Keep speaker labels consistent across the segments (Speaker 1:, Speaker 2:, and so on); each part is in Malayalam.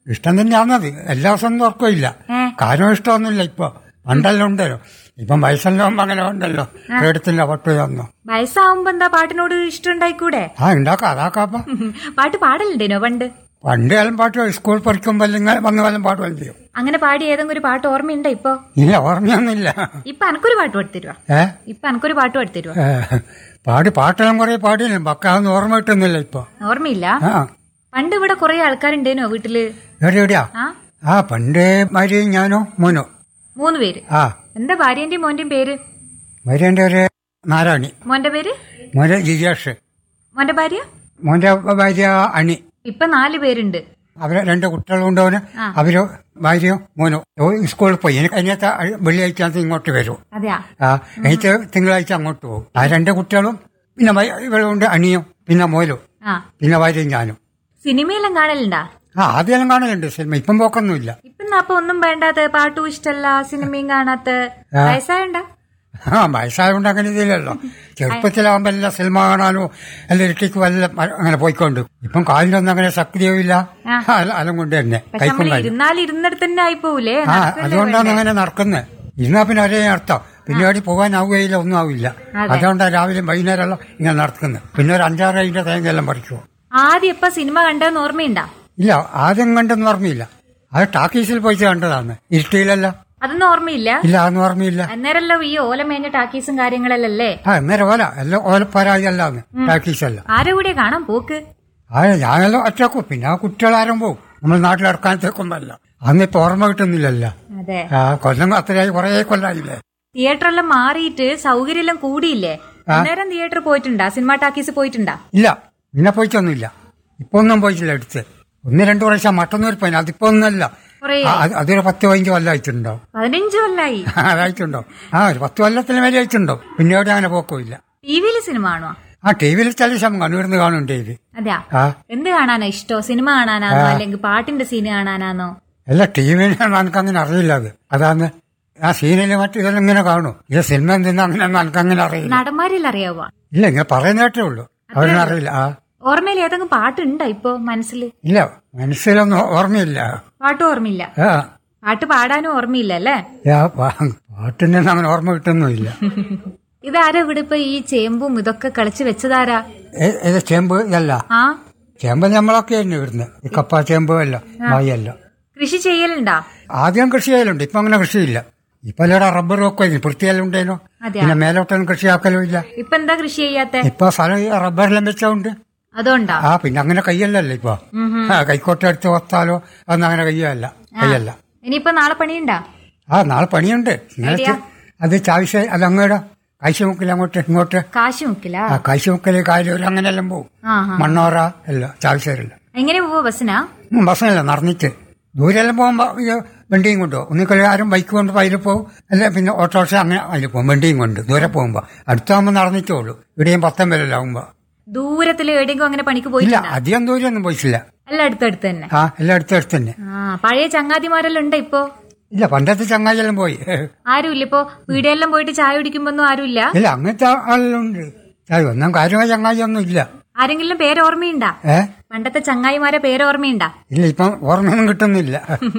Speaker 1: ഇഷ്ടം തന്നെയാണത് എല്ലാ ദിവസവും തുറക്കില്ല
Speaker 2: ഏ.
Speaker 1: കാര്യം ഇഷ്ടമൊന്നുമില്ല ഇപ്പൊ പണ്ടെല്ലാം ഉണ്ടല്ലോ ഇപ്പം വയസ്സെല്ലാം അങ്ങനെ ഉണ്ടല്ലോ എടുത്തില്ല പട്ടു തന്നു
Speaker 2: വയസ്സാവുമ്പോ എന്താ പാട്ടിനോട് ഇഷ്ടം ഉണ്ടായിക്കൂടെ
Speaker 1: ആ ഉണ്ടാക്കാം അതാക്കാപ്പ
Speaker 2: പാട്ട് പാടലുണ്ടേനോ പണ്ട്
Speaker 1: പണ്ട് കാലം പാട്ട് സ്കൂൾ പഠിക്കുമ്പോൾ അല്ലെങ്കിൽ വന്ന കാലം പാട്ട് ചെയ്യും
Speaker 2: അങ്ങനെ പാടി ഏതെങ്കിലും ഒരു പാട്ട് ഓർമ്മയുണ്ടോ ഇപ്പൊ
Speaker 1: ഇല്ല ഓർമ്മയൊന്നുമില്ല
Speaker 2: ഇപ്പൊ എനക്കൊരു പാട്ട് പാടിത്തരുവാ
Speaker 1: ഏ
Speaker 2: ഇപ്പൊ എനക്കൊരു പാട്ട് പാടിത്തരുവാ
Speaker 1: ഏ, പാടി പാട്ടെല്ലാം കുറെ പാടിയില്ല പക്കാതൊന്നും ഓർമ്മ കിട്ടുന്നില്ല ഇപ്പൊ
Speaker 2: ഓർമ്മയില്ല
Speaker 1: ആ
Speaker 2: പണ്ട് ഇവിടെ കുറെ ആൾക്കാരുണ്ടേനോ വീട്ടില്
Speaker 1: എവിടെ എവിടെയാ
Speaker 2: ആ
Speaker 1: ആ പണ്ട് ഭാര്യയും ഞാനോ മോനോ
Speaker 2: മൂന്ന് പേര്
Speaker 1: ആ
Speaker 2: എന്താ ഭാര്യന്റെയും മോന്റെയും പേര്
Speaker 1: ഭാര്യന്റെ ഒരു നാരായണി
Speaker 2: മോന്റെ പേര്
Speaker 1: മോന്റെ ജിജേഷ്
Speaker 2: മോന്റെ ഭാര്യ
Speaker 1: മോന്റെ ഭാര്യ അണി
Speaker 2: ഇപ്പൊ നാല് പേരുണ്ട്
Speaker 1: അവരെ രണ്ട് കുട്ടികളുണ്ട് അവന് അവര് ഭാര്യയോ മോനോ ഓ സ്കൂളിൽ പോയി എനിക്ക് അതിനകത്ത് വെള്ളിയാഴ്ച അത് ഇങ്ങോട്ട് വരും
Speaker 2: അതെയാ
Speaker 1: ആ എനിക്ക് തിങ്കളാഴ്ച അങ്ങോട്ട് പോകും ആ രണ്ട് കുട്ടികളും പിന്നെ വൈ- ഇവളുണ്ട് അണിയും പിന്നെ മോലും
Speaker 2: ആ
Speaker 1: പിന്നെ ഭാര്യയും ഞാനും
Speaker 2: സിനിമയെല്ലാം കാണലുണ്ടാ
Speaker 1: ആ ആദ്യം കാണലുണ്ട് സിനിമ ഇപ്പം പോക്കൊന്നുമില്ല
Speaker 2: ഇപ്പൊ അപ്പൊ ഒന്നും വേണ്ടാത്ത പാട്ടും ഇഷ്ടല്ല സിനിമയും കാണാത്ത വയസ്സായണ്ട
Speaker 1: ആ വയസ്സായതുകൊണ്ട് അങ്ങനെ ഇതില്ലല്ലോ ചെറുപ്പത്തിലാവുമ്പോ എല്ലാം സിനിമ കാണാനോ എല്ലാം ഇരട്ടിക്കും എല്ലാം അങ്ങനെ പോയിക്കൊണ്ട് ഇപ്പം കാലിലൊന്നും അങ്ങനെ ശക്തിയോ ഇല്ല അല- അലം കൊണ്ട് തന്നെ
Speaker 2: പക്ഷെ
Speaker 1: കൈക്കും
Speaker 2: നമ്മൾ
Speaker 1: കാലും
Speaker 2: ഇരുന്നാൽ ഇരുന്നിടത്ത് തന്നെ ആയിപ്പോവില്ലേ
Speaker 1: ആ അതുകൊണ്ടാണ് അങ്ങനെ നടക്കുന്നത് ഇരുന്നാ പിന്നെ ഒരേ അർത്ഥം പിന്നെ അവിടെ പോകാനാവുകയില്ല ഒന്നും ആവില്ല അതുകൊണ്ടാണ് രാവിലെ വൈകുന്നേരമല്ല ഇങ്ങനെ നടക്കുന്നത് പിന്നെ ഒരു അഞ്ചാറ് അതിന്റെ തേങ്ങയെല്ലാം പറിക്കുമോ
Speaker 2: ആദ്യം ഇപ്പൊ സിനിമ കണ്ടെന്ന് ഓർമ്മയുണ്ടാ
Speaker 1: ഇല്ല ആദ്യം കണ്ടെന്ന് ഓർമ്മയില്ല അത് ടാക്കീസിൽ പോയിട്ട് കണ്ടതാണ് ഇരുട്ടിയിലല്ല
Speaker 2: അതൊന്നും ഓർമ്മയില്ല
Speaker 1: ഇല്ല അതൊന്നും ഓർമ്മയില്ല
Speaker 2: അന്നേരല്ലോ ഈ ഓല മേഞ്ഞ ടാക്കീസും കാര്യങ്ങളല്ലേ
Speaker 1: ആ എന്നേരം ഓല എല്ലാം ഓലപ്പരാതി അല്ലാന്ന് ടാക്കീസ് അല്ല
Speaker 2: ആരെ കൂടെ കാണാൻ പോക്ക്
Speaker 1: ആ ഞാനെല്ലാം ഒറ്റക്കും പിന്നെ ആ കുട്ടികളാരും പോവും നമ്മൾ നാട്ടിലിറക്കാനത്തേക്കുമ്പല്ല അന്നിപ്പോ ഓർമ്മ കിട്ടുന്നില്ലല്ല
Speaker 2: അതെ
Speaker 1: ആ കൊല്ലം അത്രയായി കുറേ കൊല്ലായില്ലേ
Speaker 2: തിയേറ്ററെല്ലാം മാറിയിട്ട് സൗകര്യമെല്ലാം കൂടിയില്ലേ അന്നേരം തിയേറ്റർ പോയിട്ടുണ്ടാ സിനിമ ടാക്കീസ് പോയിട്ടുണ്ടാ
Speaker 1: ഇല്ല പിന്നെ പോയിട്ടൊന്നുമില്ല ഇപ്പൊ ഒന്നും പോയിട്ടില്ല എടുത്ത് ഒന്ന് രണ്ടു പ്രാവശ്യം മട്ടന്നൂർ പോയി അതിപ്പോ ഒന്നല്ല
Speaker 2: കുറേ
Speaker 1: ആ, അത് അതൊരു പത്ത് പതിനഞ്ച് കൊല്ലം അയച്ചിട്ടുണ്ടോ
Speaker 2: പതിനഞ്ച് കൊല്ലായി
Speaker 1: അതായിട്ടുണ്ടോ ആ ഒരു പത്ത് കൊല്ലത്തിന് മേലെ അയച്ചിട്ടുണ്ടോ പിന്നെ എവിടെ അങ്ങനെ പോക്കില്ല
Speaker 2: ടി വിയില് സിനിമ കാണുവാ
Speaker 1: ആ ടി വിയിൽ ചില സമയം കണ്ണൂർന്ന് കാണും ടി വി
Speaker 2: അതെയാ
Speaker 1: ആ
Speaker 2: എന്ത് കാണാനാ ഇഷ്ടോ സിനിമ കാണാനാണോ അല്ലെങ്കിൽ പാട്ടിന്റെ സീന് കാണാനാണോ
Speaker 1: അല്ല ടി വിയിൽ എനിക്ക് അങ്ങനെ അറിയില്ല അത് അതാന്ന് ആ സീനിൽ മറ്റു ഇതെല്ലാം ഇങ്ങനെ കാണും ഇത് സിനിമ എന്തെന്ന് അങ്ങനെ എനിക്ക് അങ്ങനെ അറിയില്ല
Speaker 2: നടന്മാരെല്ലാം അറിയാവോ
Speaker 1: ഇല്ല ഇങ്ങനെ പറയുന്ന കേട്ടേ ഉള്ളൂ അവരറിയില്ല ആ
Speaker 2: ഓർമ്മയിൽ ഏതെങ്കിലും പാട്ടുണ്ടോ ഇപ്പൊ മനസ്സിൽ
Speaker 1: ഇല്ല മനസ്സിലൊന്നും ഓർമ്മയില്ല
Speaker 2: പാട്ട് ഓർമ്മയില്ല
Speaker 1: ആ
Speaker 2: പാട്ട് പാടാനും ഓർമ്മയില്ല അല്ലേ
Speaker 1: ആ, പാ- പാട്ടിന്റെ ഒന്നും അങ്ങനെ ഓർമ്മ കിട്ടുന്നുമില്ല
Speaker 2: ഇതാരാ ഇവിടെ ഇപ്പൊ ഈ ചേമ്പും ഇതൊക്കെ കളിച്ച് വെച്ചതാരാ
Speaker 1: ഏ- ഏത് ചേമ്പ് ഇതല്ല
Speaker 2: ആ
Speaker 1: ചേമ്പ് നമ്മളൊക്കെ തന്നെ ഇവിടുന്ന് ഈ കപ്പ ചേമ്പ് അല്ല വായല്ല
Speaker 2: കൃഷി ചെയ്യലുണ്ടാ
Speaker 1: ആദ്യം കൃഷി ചെയ്യലുണ്ട് ഇപ്പൊ അങ്ങനെ കൃഷിയില്ല ഇപ്പൊ ഇവിടെ റബ്ബർ ഒക്കെ വൃത്തിയെല്ലാം ഉണ്ടേനോ
Speaker 2: അതെയാ
Speaker 1: പിന്നെ മേലോട്ടൊന്നും കൃഷിയാക്കലും ഇല്ല
Speaker 2: ഇപ്പൊ എന്താ കൃഷി ചെയ്യാത്ത
Speaker 1: ഇപ്പൊ സ്ഥലം ഈ റബ്ബറെല്ലാം വെച്ചോണ്ട്
Speaker 2: അതുകൊണ്ടാ
Speaker 1: ആ പിന്നെ അങ്ങനെ കയ്യല്ലല്ലോ ഇപ്പൊ ആ കൈക്കോട്ട് എടുത്ത് വത്താലോ അതൊന്നും അങ്ങനെ കയ്യല്ല കയ്യല്ല
Speaker 2: ഇനിയിപ്പൊ നാളെ പണിയുണ്ടാ
Speaker 1: ആ നാളെ പണിയുണ്ട് ഇന്നലെ ചെ- അത് ചാവശ്യ അത് അങ്ങോട്ട് കാശിമുക്കിൽ അങ്ങോട്ട് ഇങ്ങോട്ട്
Speaker 2: കാശ് മുക്കില്ല
Speaker 1: ആ കാശിമുക്കല് കായലൂർ അങ്ങനെയെല്ലാം പോകും
Speaker 2: ആ
Speaker 1: മണ്ണോറ എല്ലാം ചാവശ്യരെല്ലാം
Speaker 2: എങ്ങനെ പോവോ ബസ്സിനാ
Speaker 1: ഉം, ബസ്സിനല്ല നടന്നിട്ട് ദൂരെല്ലാം പോകുമ്പോ ഈ വണ്ടിയും കൊണ്ടുപോകും ഒന്നിക്കൽ ആരും ബൈക്ക് കൊണ്ട് അതിൽ പോകും അല്ല പിന്നെ ഓട്ടോറിക്ഷ അങ്ങനെ അതിൽ പോകും വണ്ടിയും കൊണ്ട് ദൂരെ പോകുമ്പോ അടുത്താകുമ്പോ നടന്നിട്ടേ ഉള്ളൂ ഇവിടെയും പത്തൊമ്പതിലെല്ലാം ആകുമ്പോ
Speaker 2: ദൂരത്തില് എവിടെയെങ്കിലും അങ്ങനെ പണിക്ക്
Speaker 1: ഇല്ല
Speaker 2: പോയിട്ടില്ല
Speaker 1: അധികം ദൂരമൊന്നും പോയിട്ടില്ല
Speaker 2: എല്ലാം അടുത്തടുത്ത് തന്നെ
Speaker 1: ആ എല്ലാം അടുത്ത് അടുത്ത് തന്നെ
Speaker 2: ആ പഴയ ചങ്ങാതിമാരെല്ലാം ഉണ്ട് ഇപ്പൊ
Speaker 1: ഇല്ല പണ്ടത്തെ ചങ്ങാതിയെല്ലാം പോയി
Speaker 2: ആരുമില്ല ഇപ്പൊ വീടെല്ലാം പോയിട്ട് ചായ കുടിക്കുമ്പോ ആരുമില്ല
Speaker 1: ഇല്ല അങ്ങനത്തെ ആളുണ്ട് അത് ഒന്നും കാര്യമായ ചങ്ങാതി ഒന്നും ഇല്ല
Speaker 2: ആരെങ്കിലും പേര് ഓർമ്മയുണ്ടാ
Speaker 1: ഏ
Speaker 2: പണ്ടത്തെ ചങ്ങായിമാരെ പേര് ഓർമ്മയുണ്ടാ
Speaker 1: ഇല്ല ഇപ്പം ഓർമ്മയൊന്നും കിട്ടുന്നില്ല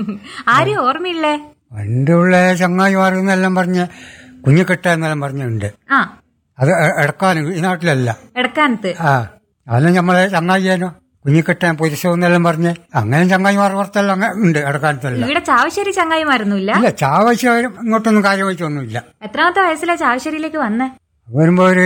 Speaker 2: ആരും ഓർമ്മയില്ലേ
Speaker 1: പണ്ടുള്ള ചങ്ങാതിമാരെന്നെല്ലാം പറഞ്ഞ് കുഞ്ഞിക്കെട്ട എന്നെല്ലാം പറഞ്ഞുണ്ട്
Speaker 2: ആ
Speaker 1: അത് എ- എടക്കാനും ഈ നാട്ടിലല്ല
Speaker 2: എടക്കാനത്ത്
Speaker 1: ആ അതെല്ലാം നമ്മളെ ചങ്ങായിയാനോ കുഞ്ഞിക്കെട്ടാൻ പൊരിശമെന്നെല്ലാം പറഞ്ഞ് അങ്ങനെ ചങ്ങായിമാർ പുറത്തെല്ലാം അങ്ങ് ഉണ്ട് എടക്കാലത്തെല്ലാം
Speaker 2: ഇവിടെ ചാവശ്ശേരി ചങ്ങായിമാരൊന്നുമില്ല
Speaker 1: ഇല്ല ചാവശ്യം ഇങ്ങോട്ടൊന്നും കാര്യമായിട്ടൊന്നുമില്ല
Speaker 2: എത്രാമത്തെ വയസ്സിലാ ചാവശ്ശേരിയിലേക്ക് വന്നേ
Speaker 1: വരുമ്പോ ഒരു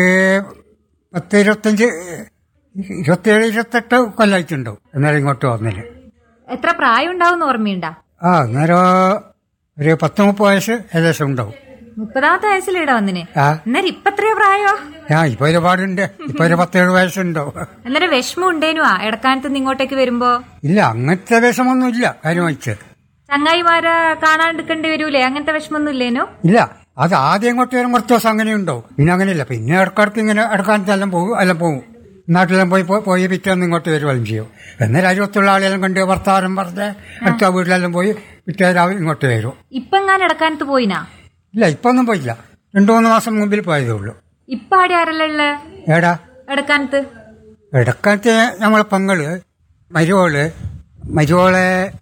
Speaker 1: പത്ത് ഇരുപത്തഞ്ച് ഇരുപത്തിയേഴ് ഇരുപത്തെട്ട് കൊല്ലായിട്ടുണ്ടാവും എന്നാലും ഇങ്ങോട്ട് വന്നില്ല
Speaker 2: എത്ര പ്രായം ഉണ്ടാവും ഓർമ്മയുണ്ടാ
Speaker 1: ആ അന്നേരം ഒരു പത്ത് മുപ്പത് വയസ്സ് ഏകദേശം ഉണ്ടാവും
Speaker 2: മുപ്പതാമത്തെ വയസ്സിൽ ഇവിടെ വന്നിന്
Speaker 1: ആ
Speaker 2: അന്നേരം ഇപ്പൊ എത്രയോ പ്രായോ
Speaker 1: ആ ഇപ്പൊ ഒരുപാടുണ്ട് ഇപ്പൊ ഒരു പത്തേഴ് വയസ്സുണ്ടാവും
Speaker 2: അന്നേരം വിഷമം ഉണ്ടേനുവാ എടക്കാനത്ത് നിന്ന് ഇങ്ങോട്ടേക്ക് വരുമ്പോ
Speaker 1: ഇല്ല അങ്ങനത്തെ വിഷമൊന്നും ഇല്ല കാര്യമായിട്ട്
Speaker 2: ചങ്ങായിമാരെ കാണാണ്ടിരിക്കേണ്ടി വരൂലേ അങ്ങനത്തെ വിഷമൊന്നും ഇല്ലേനു
Speaker 1: ഇല്ല അത് ആദ്യം ഇങ്ങോട്ട് വരും കുറച്ച് ദിവസം അങ്ങനെ ഉണ്ടാവും പിന്നെ അങ്ങനെയില്ല പിന്നെ ഇടക്കിടക്ക് ഇങ്ങനെ ഇടക്കാലത്തെല്ലാം പോകും എല്ലാം പോകും നാട്ടിലെല്ലാം പോയി പോ- പോയി പിറ്റേന്ന് ഇങ്ങോട്ട് വരുവാനും ചെയ്യും എന്നാൽ അരുപത്തുള്ള ആളെല്ലാം കണ്ട് വർത്താനം പറഞ്ഞ് അടുത്ത വീട്ടിലെല്ലാം പോയി പിറ്റേ രാവിലെ ഇങ്ങോട്ട് വരും
Speaker 2: ഇപ്പൊ ഞാൻ എടക്കാനത്ത് പോയിനാ
Speaker 1: ഇല്ല ഇപ്പൊ ഒന്നും പോയില്ല രണ്ടു മൂന്ന് മാസം മുമ്പിൽ പോയതേ ഉള്ളൂ
Speaker 2: ഇപ്പൊ ആടെ ആരല്ലേ ഉള്ളേ
Speaker 1: ഏടാ
Speaker 2: എടക്കാനത്ത്
Speaker 1: ഇടക്കാലത്ത് നമ്മളെ പെങ്ങള് മരുവോള് മരുവോളെ